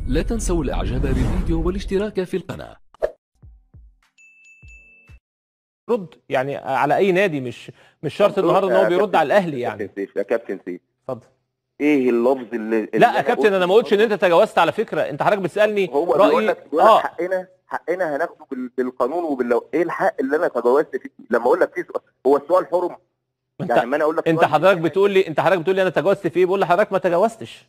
لا تنسوا الاعجاب بالفيديو والاشتراك في القناة رد يعني على اي نادي مش مش شرط النهارده ان هو بيرد على الاهلي يعني كابتن سيف يا كابتن سيف اتفضل ايه اللفظ اللي اللي لا يا أنا كابتن قلته؟ انا ما قلتش ان انت تجاوزت على فكره انت حضرتك بتسالني هو بيقول رايي لك بيقول لك اه حقنا حقنا هناخده بال- بالقانون وباللو ايه الحق اللي انا تجاوزت فيه لما اقول لك فيه سؤال هو السؤال حرم انت يعني ما انا اقول لك انت سؤال- حضرتك بتقول لي انت حضرتك بتقول لي انا تجاوزت في ايه بقول لحضرتك ما تجاوزتش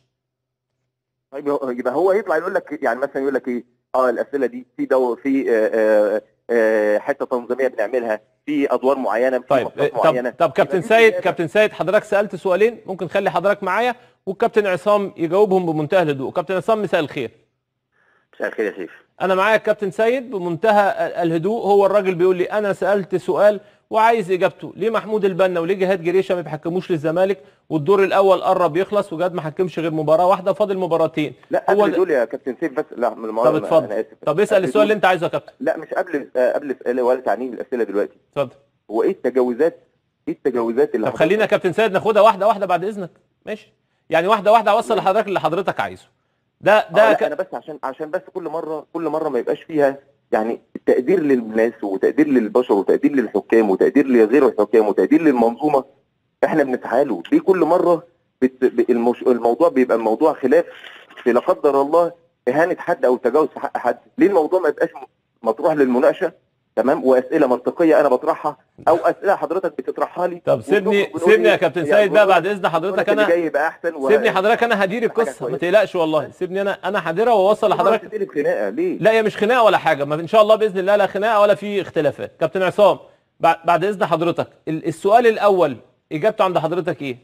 طيب هو- يبقى هو يطلع يقول لك يعني مثلا يقول لك ايه اه الاسئله دي في دو في آه، آه، آه، حته تنظيميه بنعملها في ادوار معينه في طيب ماتشات طب معينه طب كابتن يبقى دي سيد إجابة. كابتن سيد حضرتك سالت سؤالين ممكن خلي حضرتك معايا والكابتن عصام يجاوبهم بمنتهى الهدوء كابتن عصام مساء الخير مساء الخير يا سيف انا معايا الكابتن سيد بمنتهى ال- الهدوء هو الراجل بيقول لي انا سالت سؤال وعايز اجابته ليه محمود البنا وليه جهاد جريشه ما بيحكموش للزمالك والدور الاول قرب يخلص وجهاد ما حكمش غير مباراه واحده فاضل مباراتين لا هو قبل ده- دول يا كابتن سيف بس لا من طب المره اتفضل انا اسف طب اسال قبل السؤال اللي دول- انت عايزه يا كابتن لا مش قبل آه، قبل الاسئله ولا تعليم الاسئله دلوقتي اتفضل هو ايه التجاوزات ايه التجاوزات اللي طب خلينا يا كابتن سيد ناخدها واحده واحده بعد اذنك ماشي يعني واحده واحده اوصل لحضرتك اللي حضرتك عايزه ده ده ده لا ك... انا بس عشان عشان بس كل مره كل مره ما يبقاش فيها يعني تقدير للناس وتقدير للبشر وتقدير للحكام وتقدير لغير الحكام وتقدير للمنظومه احنا بنسعى له ليه كل مره بت... ب- المش... الموضوع بيبقى الموضوع خلاف في لا قدر الله اهانه حد او تجاوز في حق حد ليه الموضوع ما يبقاش م- مطروح للمناقشه تمام واسئله منطقيه انا بطرحها او اسئله حضرتك بتطرحها لي طب سيبني وبنقول سيبني يا إيه؟ كابتن يعني سيد بقى بنقول بعد اذن حضرتك اللي انا جاي يبقى احسن و... سيبني حضرتك انا هدير حاجة القصه ما كويسة. تقلقش والله سيبني انا انا هديرها واوصل لحضرتك تقلب خناقه ليه؟ لا هي مش خناقه ولا حاجه ما ان شاء الله باذن الله لا خناقه ولا في اختلافات كابتن عصام بعد بعد اذن حضرتك ال- السؤال الاول اجابته عند حضرتك ايه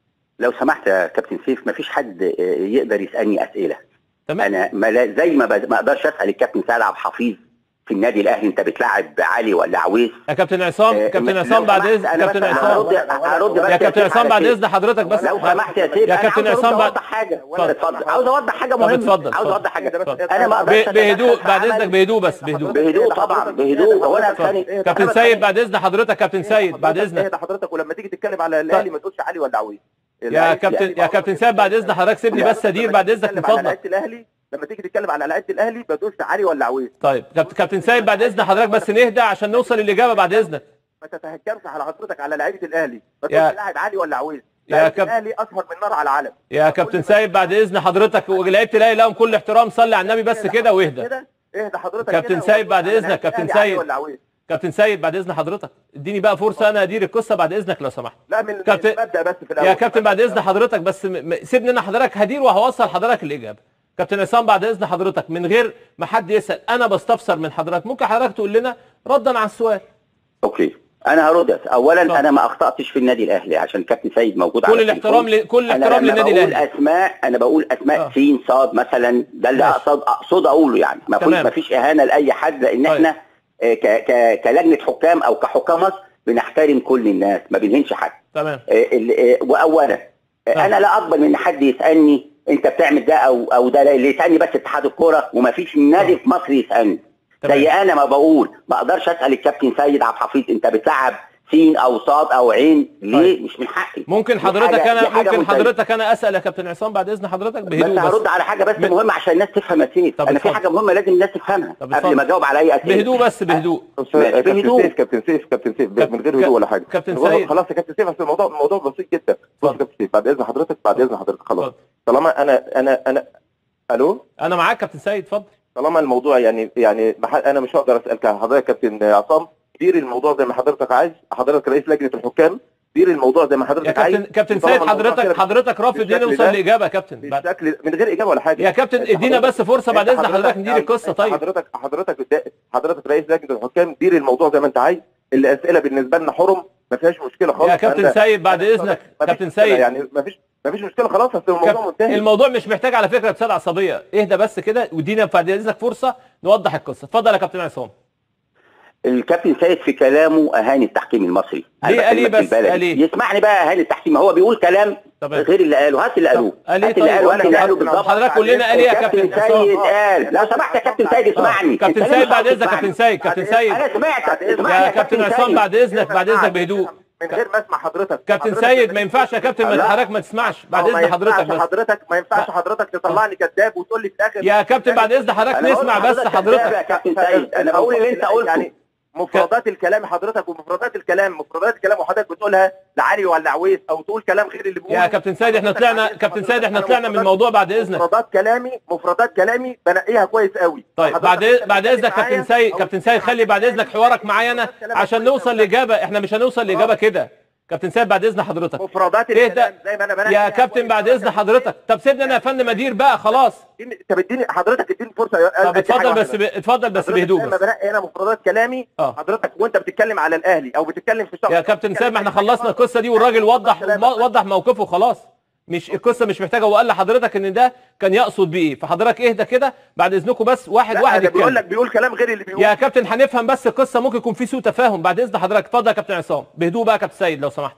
لو سمحت يا كابتن سيف مفيش حد آه، يقدر يسالني اسئله تمام انا ما لا- زي ما ب- ما اقدرش اسال الكابتن سيد عبد الحفيظ في النادي الاهلي انت بتلعب علي ولا عويس يا كابتن عصام آه، كابتن لو عصام بعد سمحت، اذن أنا كابتن بس عصام هرد هرد بس يا كابتن سيف عصام على بعد سيف. اذن حضرتك بس لو سمحت يا سيف يا أنا كابتن عاوز أرد عصام بعد اوضح حاجه ولا اتفضل عاوز اوضح حاجه طب مهمه اتفضل، عاوز اتفضل. اوضح حاجه اتفضل. انا ما اقدرش ب- بهدوء أتدخل بعد في اذنك عمل- بهدوء بس بهدوء بهدوء طبعا بهدوء هو انا ثاني كابتن سيد بعد اذن حضرتك كابتن سيد بعد اذنك اهدى حضرتك ولما تيجي تتكلم على الاهلي ما تقولش علي ولا عويس يا كابتن يا كابتن سيد بعد اذن حضرتك سيبني بس ادير بعد اذنك من تتكلم على فضلك لعيبه الاهلي لما تيجي تتكلم على لعيبه الاهلي ما تقولش علي ولا عويس طيب كابتن كابتن سيد بعد اذن حضرتك بس نهدى عشان نوصل للاجابه بعد اذنك ما تتهكمش على حضرتك على لعيبه الاهلي ما يا- تقولش لاعب علي ولا عويس يا لعيبه كاب- الاهلي اشهر من نار على العالم يا كابتن سيد بعد اذن حضرتك ولعيبه الاهلي لهم كل احترام صلي على النبي بس كده واهدى كده اهدى حضرتك كابتن كده سيد بعد وقول على إذنك، لعيبة كابتن الأهلي علي سيد. ولا عويس كابتن سيد بعد اذن حضرتك اديني بقى فرصه انا ادير القصه بعد اذنك لو سمحت لا من كابتن- من المبدا بس في الاول يا كابتن بعد اذن حضرتك بس م... م... سيبني انا حضرتك هدير وهوصل حضرتك الاجابه كابتن عصام بعد اذن حضرتك من غير ما حد يسال انا بستفسر من حضرتك ممكن حضرتك تقول لنا ردا على السؤال اوكي انا هرد اولا اتفضل. انا ما اخطاتش في النادي الاهلي عشان كابتن سيد موجود كل على الاحترام التليفون. ل... كل انا الاحترام لما للنادي بقول الاهلي اسماء انا بقول اسماء آه. سين صاد مثلا ده اللي ماشي. اقصد اقصد اقوله يعني ما فيش تمام. ما فيش اهانه لاي حد لان طيب. احنا آه، ك ك كلجنه حكام او كحكام مصر بنحترم كل الناس ما بنهنش حد تمام آه، ال- آه، واولا آه، نعم. انا لا اقبل ان حد يسالني انت بتعمل ده او او ده لا، اللي يسالني بس اتحاد الكوره وما فيش نادي في مصر يسالني تمام. زي انا ما بقول ما اقدرش اسال الكابتن سيد عبد الحفيظ انت بتلعب سين او صاد او عين ليه طيب. مش من حقي ممكن دي حضرتك حاجة- انا دي حاجة ممكن منتهية. حضرتك انا اسال يا كابتن عصام بعد اذن حضرتك بس بهدوء هرد بس على حاجه بس من- مهمه عشان الناس تفهم يا سيف طب انا في اتفضل. حاجه مهمه لازم الناس تفهمها طب قبل اتفضل. ما اجاوب على اي اسئله بهدوء بس بهدوء أستاذ- ماشي، كابتن بهدوء. سيف كابتن سيف كابتن سيف كاب- من غير كاب- هدوء ولا حاجه كابتن خلاص- سيد. خلاص يا كابتن سيف اصل الموضوع الموضوع بسيط جدا بص يا اتفضل. كابتن سيف بعد اذن حضرتك بعد اذن حضرتك خلاص اتفضل. طالما انا انا انا الو انا معاك كابتن سيد اتفضل طالما الموضوع يعني يعني مح- انا مش هقدر اسال حضرتك كابتن عصام دير الموضوع زي ما حضرتك عايز حضرتك رئيس لجنه الحكام دير الموضوع زي ما يا حضرتك عايز كابتن كابتن وطالما سيد الموضوع حضرتك كده حضرتك رافض ليه بالشكل نوصل ده، لاجابه يا كابتن بعد- بالشكل من غير اجابه ولا حاجه يا كابتن أنت ادينا حضرتك- بس فرصه بعد أنت اذن حضرتك حضرتك- ندير القصه أنت طيب حضرتك حضرتك حضرتك رئيس لجنه الحكام دير الموضوع زي ما انت عايز الاسئله بالنسبه لنا حرم ما فيهاش مشكله خالص يا كابتن أنا- سيد بعد أنا- اذنك مفيش كابتن مشكلة، سيد يعني ما فيش ما فيش مشكله خلاص اصل الموضوع كاب- منتهي الموضوع مش محتاج على فكره رساله عصبيه اهدى بس كده وادينا بعد اذنك فرصه نوضح القصه اتفضل يا كابتن عصام الكابتن سيد في كلامه اهاني التحكيم المصري أنا ليه؟ قال إيه بكلمك بس؟ بالبلدي. قال إيه؟ يسمعني بقى اهاني التحكيم هو بيقول كلام تمام. غير اللي قاله هات اللي قالوه قال إيه هات اللي طيب؟ قاله هات اللي قاله كابتن بالظبط حضرتك قول لنا قال ايه يا الكابتن كابتن سيد عصام قال لو سمحت يا كابتن سيد اسمعني كابتن أنت ليه سيد مش بعد عاوز اذنك تسمعني؟ كابتن سيد كابتن سيد انا سمعتك اسمعني يا كابتن عصام سيد. بعد اذنك بعد اذنك بهدوء من غير ما اسمع حضرتك كابتن حضرتك سيد ما ينفعش يا كابتن ما لا. حضرتك ما تسمعش بعد ما اذن حضرتك ينفعش بس حضرتك ما ينفعش حضرتك تطلعني كذاب وتقول لي في الاخر يا كابتن بعد اذن حضرتك أنا قلت نسمع بس لحضرتك حضرتك كذاب يا كابتن سيد انا بقول اللي انت قلته يعني مفردات الكلام حضرتك ومفردات الكلام مفردات الكلام وحضرتك بتقولها لعلي ولا عويس او تقول كلام غير اللي بيقوله يا كابتن سيد احنا طلعنا كابتن سيد احنا طلعنا من الموضوع بعد اذنك مفردات كلامي مفردات كلامي بنقيها كويس قوي طيب حضرتك بعد أنت بعد بتتكلم اذنك كابتن معايا سيد أو كابتن سيد خلي بعد اذنك حوارك معايا انا عشان نوصل لاجابه احنا مش هنوصل لاجابه كده كابتن سيد بعد اذن حضرتك مفردات ايه الكلام ده زي ما انا بنقي يا فيها كابتن كويس. بعد اذن حضرتك طب سيبني انا يا فندم ادير بقى خلاص اديني- طب اديني حضرتك اديني فرصه طب اتفضل بس ب... اتفضل بس بهدوء لما بس بنقي انا مفردات كلامي اه. حضرتك وانت بتتكلم على الاهلي او بتتكلم في شخص يا كابتن سيد ما احنا خلصنا القصه دي والراجل وضح وضح موقفه خلاص مش القصه مش محتاجه وقال لحضرتك ان ده كان يقصد بيه ايه فحضرتك اهدى كده بعد اذنكم بس واحد لا، واحد ده بيقول لك يتكلم بيقول كلام غير اللي بيقول يا كابتن هنفهم بس القصه ممكن يكون في سوء تفاهم بعد اذن حضرتك اتفضل يا كابتن عصام بهدوء بقى يا كابتن سيد لو سمحت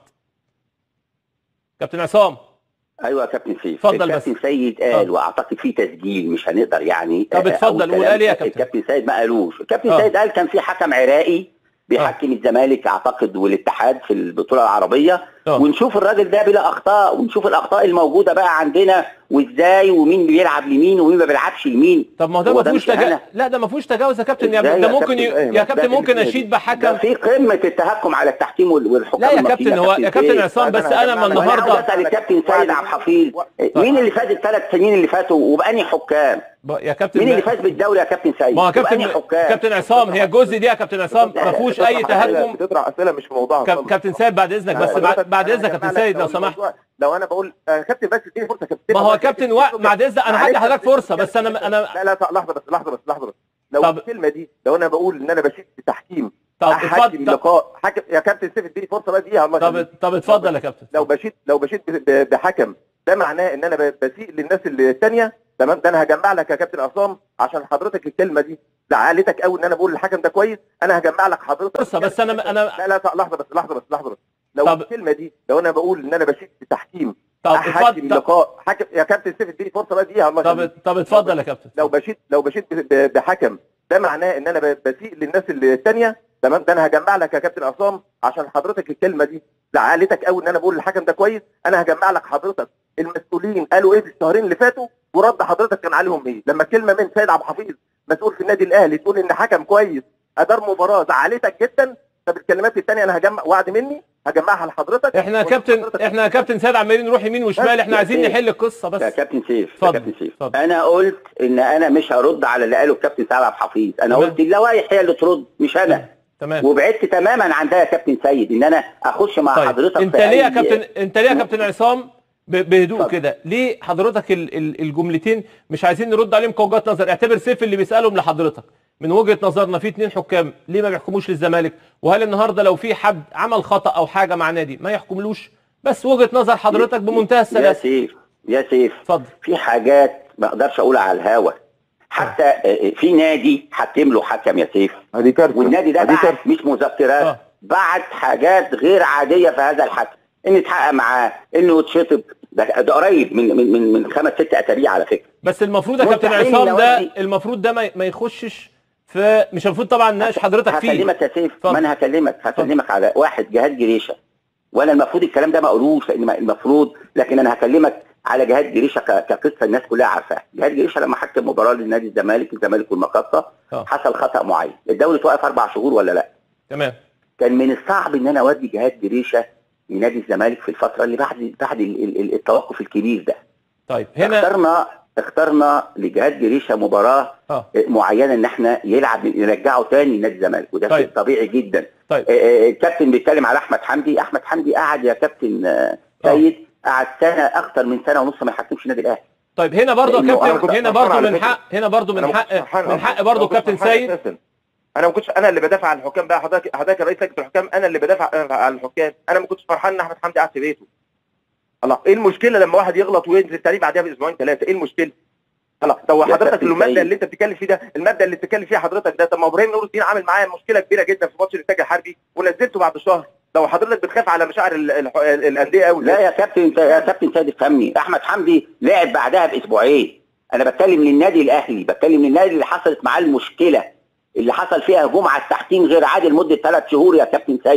كابتن عصام ايوه يا كابتن سيف اتفضل بس. الكابتن سيد قال اتفضل. واعتقد في تسجيل مش هنقدر يعني طب آه، اتفضل، أقول قول كلام قال إيه يا كابتن؟ الكابتن سيد ما قالوش الكابتن اه. سيد قال كان في حكم عراقي بيحكم الزمالك اعتقد والاتحاد في البطوله العربيه اه. ونشوف الراجل ده بلا اخطاء ونشوف الاخطاء الموجوده بقى عندنا وازاي ومين بيلعب لمين ومين ما بيلعبش لمين طب ما هو ده هو ما ده فيهوش مش تجاوز إهانة؟ لا ده ما فيهوش تجاوز يا كابتن يا إزاي ده يا ممكن كابتن ي... إبراهيم؟ يا كابتن ده ممكن بالنسبة اشيد ده بحكم في قمه التهكم على التحكيم وال- والحكام لا يا المصريين كابتن هو يا كابتن سيف. عصام بس أنا انا ما هجمع لك- وانا عاوز النهارده اسال الكابتن سيد عبد الحفيظ مين اللي فاز الثلاث سنين اللي فاتوا وباني حكام؟ ب- يا كابتن مين اللي ما- فاز بالدوري يا كابتن سيد؟ ما هو وبأنهي كابتن حكام؟ كابتن عصام هي الجزء دي يا كابتن عصام ما فيهوش اي تهكم بتطرح اسئله مش في موضوعها كاب- خالص. كابتن سيد بعد اذنك بس حضرتك بعد, بعد أنا اذنك يا هجمع كابتن لك سيد لو لو سمحت الموضوع- لو انا بقول آه، كابتن بس اديني فرصه كابتن ما هو كابتن وق- بعد اذنك انا هدي معلش حضرتك بس- فرصه بس انا انا لا لا لحظه بس لحظه بس لحظه بس لو طب- الكلمه دي لو انا بقول ان انا بشيد بتحكيم طب حكم اتفضل طب- لقاء حكم يا كابتن سيف اديني فرصه بس دقيقه الله طب يخليك. طب اتفضل يا كابتن لو بشيد لو بشيد ب- ب- بحكم ده معناه ان انا ب- بسيء للناس اللي الثانيه تمام ده انا هجمع لك يا كابتن عصام عشان حضرتك الكلمه دي زعلتك قوي ان انا بقول الحكم ده كويس انا هجمع لك حضرتك فرصه بس انا انا لا لا لحظه بس لحظه بس لحظه بس لو طب- الكلمه دي لو انا بقول ان انا بشيد بتحكيم طب حكم اتفضل طب- لقاء حكم يا كابتن سيف اديني فرصه بس دقيقه الله طب يخليك. طب اتفضل يا كابتن لو بشيد لو بشيد ب- ب- بحكم ده معناه ان انا ب- بسيء للناس اللي الثانيه تمام ده انا هجمع لك يا كابتن عصام عشان حضرتك الكلمه دي زعلتك قوي ان انا بقول الحكم ده كويس انا هجمع لك حضرتك المسؤولين قالوا ايه في الشهرين اللي فاتوا ورد حضرتك كان عليهم ايه لما كلمه من سيد عبد الحفيظ مسؤول في النادي الاهلي تقول ان حكم كويس ادار مباراه زعلتك جدا طب الكلمات الثانيه انا هجمع وعد مني هجمعها لحضرتك احنا يا وأقول كابتن لحضرتك احنا يا كابتن سيد عمالين نروح يمين وشمال احنا يا عايزين سيد. نحل القصه بس يا كابتن سيف يا اتفضل، كابتن سيف اتفضل. انا قلت ان انا مش هرد على اللي قاله الكابتن سعد عبد الحفيظ انا تمام. قلت اللوائح هي اللي ترد مش انا تمام وبعدت تماما عن ده يا كابتن سيد ان انا اخش مع طيب حضرتك انت في ليه يا أي- كابتن انت ليه يا كابتن عصام ب- بهدوء اتفضل. كده ليه حضرتك ال- ال- الجملتين مش عايزين نرد عليهم كوجهات نظر اعتبر سيف اللي بيسالهم لحضرتك من وجهه نظرنا في اتنين حكام ليه ما بيحكموش للزمالك وهل النهارده لو في حد عمل خطا او حاجه مع نادي ما يحكملوش بس وجهه نظر حضرتك بمنتهى يا السلاسه سيف يا سيف اتفضل في حاجات ما اقدرش اقولها على الهوا حتى آه، في نادي حكم له حكم يا سيف هذه كارثه والنادي ده هذه بعت كارثه مش مذكرات اه. بعت حاجات غير عاديه في هذا الحكم ان يتحقق معاه انه يتشطب ده, ده قريب من من من من خمس ست اسابيع على فكره بس المفروض يا كابتن مستحيل عصام ده نودي. المفروض ده ما ما يخشش في مش المفروض طبعا نناقش حضرتك فيه هكلمك يا سيف اتفضل. ما انا هكلمك هكلمك على واحد جهاد جريشه وانا المفروض الكلام ده ما اقولوش لان ما- المفروض لكن انا هكلمك على جهاد جريشه ك- كقصه الناس كلها عارفاها جهاد جريشه لما حكم مباراه للنادي الزمالك الزمالك والمقصه اه. حصل خطا معين الدوري توقف اربع شهور ولا لا تمام كان من الصعب ان انا اودي جهاد جريشه لنادي الزمالك في الفتره اللي بعد بعد ال- ال- ال- التوقف الكبير ده طيب هنا اخترنا اخترنا لجهاد جريشه مباراه اه معينه ان احنا يلعب نرجعه تاني لنادي الزمالك وده طيب. شيء طبيعي جدا طيب آه، آه، الكابتن بيتكلم على احمد حمدي احمد حمدي قعد يا كابتن آه، آه. سيد قعد سنه اكتر من سنه ونص ما يحكمش النادي الاهلي طيب هنا برضه يا لأنه أنا كابتن كنت هنا فرحان برضه على من فكرة. حق هنا برضه من أنا ما كنتش حق فرحان من أصلاً. حق برضه أنا ما كنتش كابتن فرحان سيد أساساً. انا ما كنتش انا اللي بدافع عن الحكام بقى حضرتك حضرتك رئيس لجنه الحكام انا اللي بدافع عن الحكام انا ما كنتش فرحان ان احمد حمدي قاعد في بيته الله ايه المشكله لما واحد يغلط وينزل تاني بعدها باسبوعين ثلاثه ايه المشكله الله طب يا حضرتك كابتن المبدا سيد. اللي انت بتتكلم فيه ده المبدا اللي بتتكلم فيه حضرتك ده طب ما ابراهيم نور الدين عامل معايا مشكله كبيره جدا في ماتش الانتاج الحربي ونزلته بعد شهر لو حضرتك بتخاف على مشاعر ال- ال- ال- الانديه قوي لا يا كابتن انت يا كابتن سيد افهمني احمد حمدي لعب بعدها باسبوعين انا بتكلم للنادي الاهلي بتكلم للنادي اللي حصلت معاه المشكله اللي حصل فيها هجوم على التحكيم غير عادل لمده ثلاث شهور يا كابتن سيد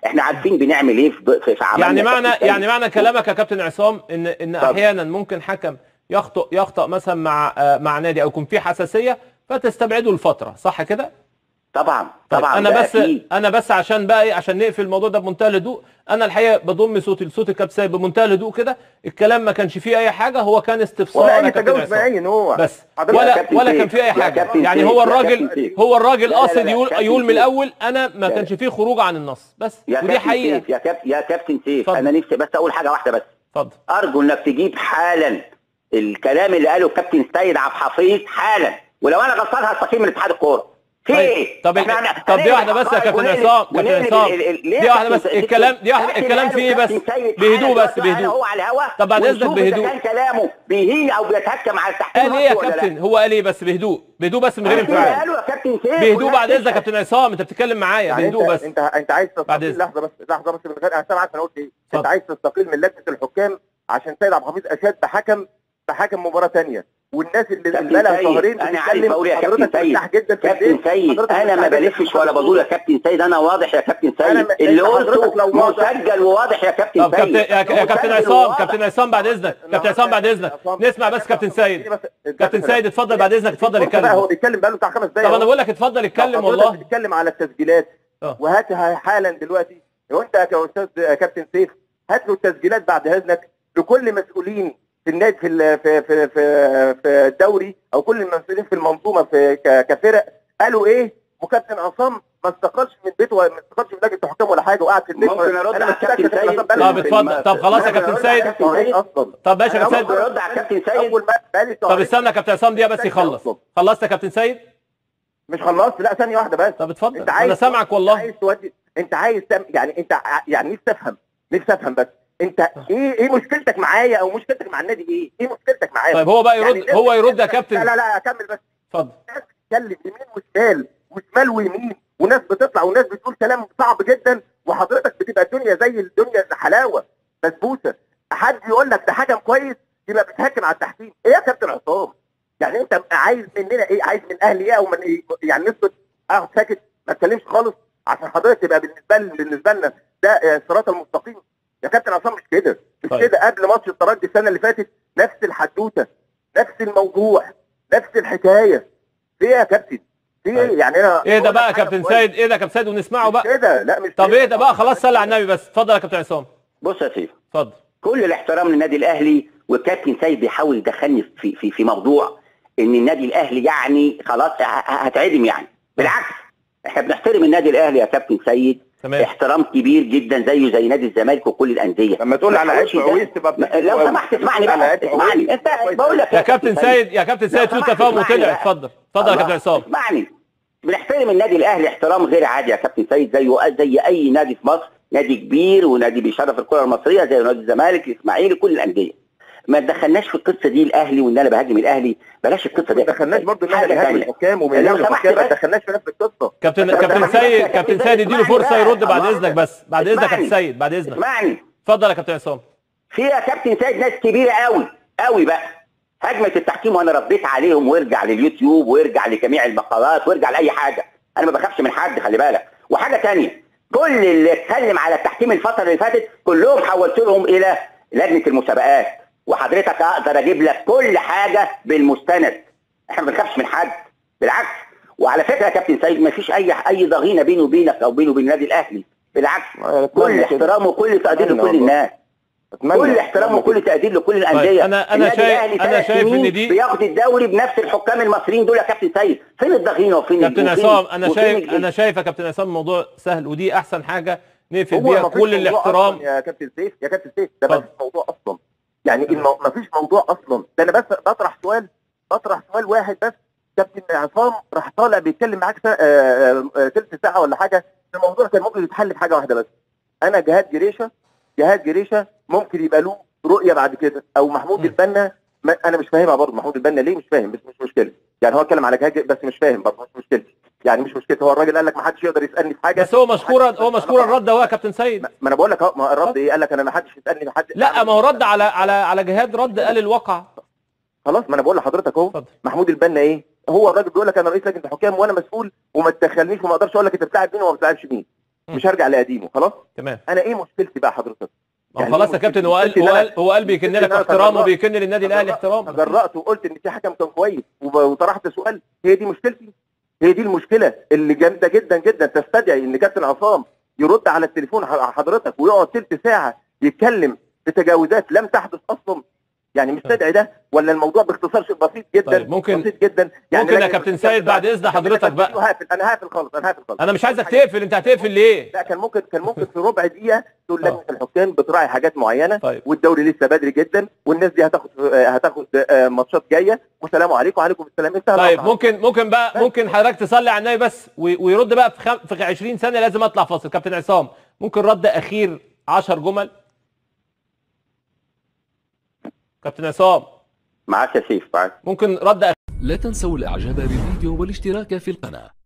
احنا عارفين بنعمل ايه في في, في عملنا يعني يا معنى كابتن سيد. يعني معنى كلامك يا كابتن عصام ان ان اتفضل. احيانا ممكن حكم يخطئ يخطئ مثلا مع آه، مع نادي او يكون فيه حساسيه فتستبعده لفتره صح كده؟ طبعا طيب طبعا انا ده بس أكيد. انا بس عشان بقى ايه عشان نقفل الموضوع ده بمنتهى الهدوء انا الحقيقه بضم صوتي لصوت الكابتن سيد بمنتهى الهدوء كده الكلام ما كانش فيه اي حاجه هو كان استفسار ولا يا اي كابتن تجاوز عصام. معين هو بس حضرتك ولا يا كابتن ولا كان سيف، في اي يا حاجه كابتن يعني سيف، هو يا الراجل كابتن سيف. هو الراجل لا، لا، قاصد لا، يقول كابتن يقول من سيف. الاول انا ما يا كانش فيه خروج عن النص بس يا ودي كابتن حقيقه سيف يا كابتن يا كابتن سيف اتفضل. انا نفسي بس اقول حاجه واحده بس اتفضل ارجو انك تجيب حالا الكلام اللي قاله الكابتن سيد عبد الحفيظ حالا ولو انا غلطان هستقيل من اتحاد الكوره في طيب، ايه؟ طب إحنا ال- هن- طب دي هنقلب واحده بس يا حقائق كابتن ونقلب- عصام كابتن ونقلب عصام ال- ال- ليه دي يا واحده بس كابتن- الكلام دي واحده كابتن الكلام قاله فيه بس كابتن سيد بهدوء حالا بس دلوقتي بهدوء هو على الهوا طب بعد اذنك ونشوف إذا بهدوء كان كلامه بيهين او بيتهكم على التحكيم قال ايه يا المصري ولا لا. كابتن هو قال ايه بس بهدوء بهدوء بس من غير قال انفعال قاله يا كابتن سيف بهدوء والناس بعد اذنك يا تسأل. كابتن عصام انت بتتكلم معايا يعني بهدوء انت بس انت انت عايز بعد تستقيل إذنك. لحظه بس لحظه بس من غير انا سامعك انا قلت ايه اتفضل. انت عايز تستقيل من لجنه الحكام عشان سيد عبد الحفيظ اشاد بحكم بحكم مباراه ثانيه والناس اللي كابتن اللي لها سيد، شهرين أنا عارف بتتكلم أقول يا كابتن حضرتك سيد. مرتاح جدا في كابتن البيت سيد حضرتك انا ما مرتاح جدا بلفش في ولا الحضور. بقول يا كابتن سيد انا واضح يا كابتن أنا سيد م- اللي أنت حضرتك قلته لو واضح- مسجل وواضح يا كابتن طب سيد كابتن يا يا كابتن مسجل عصام وواضح. كابتن عصام بعد اذنك كابتن عصام بعد اذنك نسمع بس كابتن سيد كابتن سيد اتفضل بعد اذنك اتفضل بص بقى هو اتكلم بيتكلم بقاله بتاع خمس دقايق طب انا أهو. بقول لك اتفضل اتكلم حضرتك والله بتتكلم على التسجيلات اه. وهاتها حالا دلوقتي لو انت يا استاذ كابتن سيف هات له التسجيلات بعد اذنك لكل مسؤولين في النادي في ال- في في في, في الدوري او كل المسؤولين في المنظومه في ك- كفرق قالوا ايه وكابتن عصام ما استقالش من بيته ولا ما استقالش من لجنه الحكام ولا حاجه وقعد في البيت ممكن أرد أنا على مش كابتن متأكد إن سيد؟ عصام بقاله- طب اتفضل طب خلاص يا أنا كابتن برد سيد على كابتن سيد اصلا طب ماشي يا أنا كابتن ممكن سيد ارد على كابتن سيد سيد. اول ما بقالي طب شهرين. استنى يا كابتن عصام دي بس يخلص خلصت يا كابتن سيد مش خلصت لا ثانيه واحده بس طب اتفضل انت انا عايز سامعك انت والله عايز تودي انت عايز تم... يعني انت ع- يعني نفسي افهم نفسي افهم بس انت ايه ايه مشكلتك معايا او مشكلتك مع النادي ايه؟ ايه مشكلتك معايا؟ طيب هو بقى يرد يعني هو الناس- يرد يا لا كابتن لا لا اكمل بس اتفضل ناس بتتكلم يمين وشمال وشمال ويمين وناس بتطلع وناس بتقول كلام صعب جدا وحضرتك بتبقى الدنيا زي الدنيا حلاوه بسبوسه حد يقول لك ده حكم كويس يبقى بتهكم على التحكيم ايه يا كابتن عصام؟ يعني انت عايز مننا ايه؟ عايز من اهلي ايه او من ايه؟ يعني نسكت اقعد ساكت ما اتكلمش خالص عشان حضرتك تبقى بالنسبه لنا بالنسبه لنا ده آه، الصراط المستقيم يا كابتن عصام مش كده مش طيب. كده قبل ماتش الترجي السنه اللي فاتت نفس الحدوته نفس الموضوع نفس الحكايه في ايه يا كابتن؟ في طيب. ايه يعني انا ايه ده بقول بقى يا لك حاجة كابتن كويسة. سيد ايه ده يا كابتن سيد ونسمعه مش بقى كده لا مش طب كده. ايه ده بقى خلاص صلي على النبي بس اتفضل يا كابتن عصام بص يا سيف اتفضل كل الاحترام للنادي الاهلي والكابتن سيد بيحاول يدخلني في في في موضوع ان النادي الاهلي يعني خلاص ه- ه- هتعدم يعني بالعكس احنا بنحترم النادي الاهلي يا كابتن سيد تمام احترام كبير جدا زيه زي نادي الزمالك وكل الانديه لما تقول على ما تحاولش عيش ده. كويس تبقى ما- لو سمحت اسمعني على بقى عيش اسمعني كويس. انت بقول لك يا كابتن سيد يا كابتن سيد في لو سمحت تفاهم اسمعني وطلع بقى. اتفضل اتفضل يا الله، كابتن عصام اسمعني بنحترم النادي الاهلي احترام غير عادي يا كابتن سيد زيه زي اي نادي في مصر نادي كبير ونادي بيشرف الكره المصريه زي نادي الزمالك الاسماعيلي كل الانديه ما تدخلناش في القصه دي الاهلي وان انا بهاجم الاهلي بلاش القصه دي ما دخلناش برضه ان حاجة احنا نهاجم تانية. الحكام ومن لو نهاجم سمحت الحكام ما بس. دخلناش في نفس القصه كابتن طب كابتن اسمعني سيد بقى، كابتن كابتن سيد سيد، اديله اسمعني فرصه بقى. يرد بعد الله. اذنك بس بعد اذنك يا كابتن اسمعني. سيد بعد اذنك اسمعني اتفضل يا كابتن عصام في يا كابتن سيد ناس كبيره قوي قوي بقى هجمه التحكيم وانا رديت عليهم وارجع لليوتيوب وارجع لجميع المقالات وارجع لاي حاجه انا ما بخافش من حد خلي بالك وحاجه تانية كل اللي اتكلم على التحكيم الفتره اللي فاتت كلهم حولت لهم الى لجنه المسابقات وحضرتك اقدر اجيب لك كل حاجه بالمستند احنا ما بنخافش من حد بالعكس وعلى فكره يا كابتن سيد ما فيش اي اي ضغينه بيني وبينك او بيني وبين النادي الاهلي بالعكس كل احترام وكل تقدير أتمنى لكل والله. الناس أتمنى. كل احترام وكل تقدير لكل الانديه طيب، أنا- أنا النادي شايف- الأهلي أنا ثلاث شايف إن سنين دي- بياخد الدوري بنفس الحكام المصريين دول يا كابتن سيد فين الضغينه وفين كابتن وفين- عصام انا وفين شايف الجد؟ انا شايف يا كابتن عصام الموضوع سهل ودي احسن حاجه نقفل هو بيها مفيش كل موضوع الاحترام أصلاً يا كابتن سيف يا كابتن سيف ده اتفضل. مفيش موضوع اصلا يعني المو... مفيش موضوع اصلا ده انا بس بطرح سؤال بطرح سؤال واحد بس كابتن عصام راح طالع بيتكلم معاك سا... آه، آه، تلت ساعه ولا حاجه الموضوع كان ممكن يتحل في حاجه واحده بس انا جهاد جريشه جهاد جريشه ممكن يبقى له رؤيه بعد كده او محمود م. البنا ما انا مش فاهمها برضه محمود البنا ليه مش فاهم بس مش مشكله يعني هو اتكلم على جهاد بس مش فاهم برضه مش مشكله يعني مش مشكله هو الراجل قال لك ما حدش يقدر يسالني في حاجه بس هو مشكورا هو مشكورا الرد هو يا كابتن سيد ما ما انا بقول لك اهو ما الرد ايه قال لك انا ما حدش يسالني ما حد لا ما هو رد على على على جهاد رد قال الواقع خلاص ما انا بقول لحضرتك اهو اتفضل محمود البنا ايه هو الراجل بيقول لك انا رئيس لجنه الحكام وانا مسؤول وما تدخلنيش وما اقدرش اقول لك انت بتلعب مين وما بتلعبش مين مش هرجع لقديمه خلاص تمام انا ايه مشكلتي بقى حضرتك ما هو يعني خلاص إيه يا كابتن مشكلتي؟ هو قال مشكلتي هو إن قال أنا- هو قال بيكن مشكلتي لك إن أنا احترام تجرأت- وبيكن للنادي الاهلي احترام تجرأت وقلت ان في حكم كان كويس وب- وطرحت سؤال هي دي مشكلتي هي دي المشكله اللي جامده جدا جدا تستدعي ان كابتن عصام يرد على التليفون ح- حضرتك ويقعد تلت ساعه يتكلم في تجاوزات لم تحدث اصلا يعني مستدعي ده ولا الموضوع باختصار شيء بسيط جدا طيب، ممكن- بسيط جدا ممكن يا لكن- كابتن سيد بعد إذن حضرتك بقى. هقفل انا هقفل خالص انا هقفل خالص انا مش عايزك تقفل انت هتقفل ليه لا كان ممكن كان ممكن في ربع دقيقه تقول آه. لجنه الحكام بتراعي حاجات معينه طيب. والدوري لسه بدري جدا والناس دي هتاخد آه، هتاخد آه، ماتشات جايه والسلام عليكم وعليكم السلام انتهى طيب الأمر. ممكن ممكن بقى ممكن حضرتك تصلي على النبي بس وي- ويرد بقى في خم... في 20 ثانيه لازم اطلع فاصل كابتن عصام ممكن رد اخير 10 جمل كابتن عصام معاك يا سيف معاك ممكن رد لا تنسوا الاعجاب بالفيديو والاشتراك في القناة